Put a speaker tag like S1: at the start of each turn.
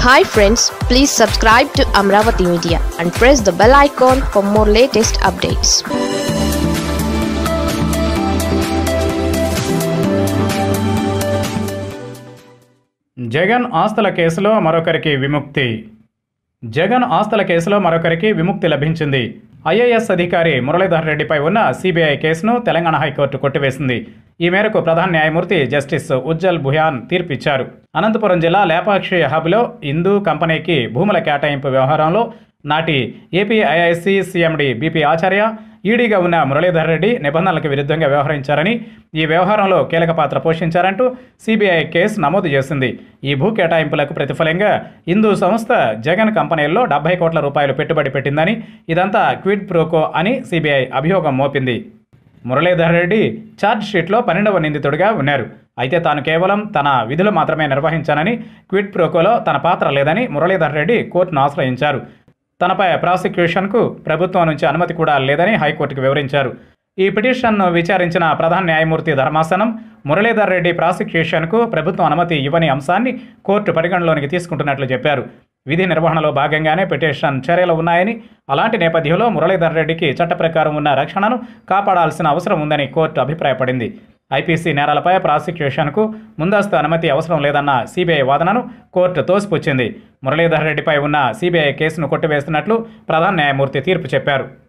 S1: hi friends please subscribe to Amaravati media and press the bell icon for more latest updates
S2: Jagan ఆస్తుల కేసులో మరొకరికి విముక్తి జగన్ ఆస్తుల కేసులో మరొకరికి విముక్తి లభించింది ఐఏఎస్ అధికారి మురళీధర్ రెడ్డిపై ఉన్న సిబిఐ కేసును తెలంగాణ హైకోర్టు కొట్టివేసింది ఈ మేరకు ప్రధాన న్యాయమూర్తి జస్టిస్ ఉజ్జల్ భుయాన్ తీర్పిచ్చారు అనంతపురం జిల్లా లేపాక్షి హబ్లో హిందూ కంపెనీకి భూముల కేటాయింపు వ్యవహారంలో నాటి AP IIC CMD BP Acharya ఈడీగా ఉన్న మురళీధర్ రెడ్డి నిబంధనలకు విరుద్ధంగా వ్యవహరించారని ఈ వ్యవహారంలో కీలక పాత్ర పోషించారంటూ సిబిఐ కేసు నమోదు చేసింది ఈ భూ కేటాయింపులకు ప్రతిఫలంగా హిందూ సంస్థ జగన్ కంపెనీల్లో డెబ్బై కోట్ల రూపాయలు పెట్టుబడి పెట్టిందని ఇదంతా క్విడ్ ప్రోకో అని సిబిఐ అభియోగం మోపింది మురళీధర్ రెడ్డి ఛార్జ్ షీట్లో పన్నెండవ నిందితుడిగా ఉన్నారు అయితే తాను కేవలం తన విధులు మాత్రమే నిర్వహించానని క్విడ్ ప్రోకోలో తన పాత్ర లేదని మురళీధర్ రెడ్డి కోర్టును ఆశ్రయించారు తనపై ప్రాసిక్యూషన్కు ప్రభుత్వం నుంచి అనుమతి కూడా లేదని హైకోర్టుకు వివరించారు ఈ పిటిషన్ను విచారించిన ప్రధాన న్యాయమూర్తి ధర్మాసనం మురళీధర్ రెడ్డి ప్రాసిక్యూషన్కు ప్రభుత్వం అనుమతి ఇవ్వని అంశాన్ని కోర్టు పరిగణలోనికి తీసుకుంటున్నట్లు చెప్పారు విధి నిర్వహణలో భాగంగానే పిటిషన్ చర్యలు ఉన్నాయని అలాంటి నేపథ్యంలో మురళీధర్ రెడ్డికి చట్ట ప్రకారం ఉన్న రక్షణను కాపాడాల్సిన అవసరం ఉందని కోర్టు అభిప్రాయపడింది ఐపీసీ నేరాలపై ప్రాసిక్యూషన్కు ముందస్తు అనుమతి అవసరం లేదన్న సిబిఐ వాదనను కోర్టు తోసిపుచ్చింది మురళీధర్ రెడ్డిపై ఉన్న సిబిఐ కేసును కొట్టివేస్తున్నట్లు ప్రధాన న్యాయమూర్తి తీర్పు చెప్పారు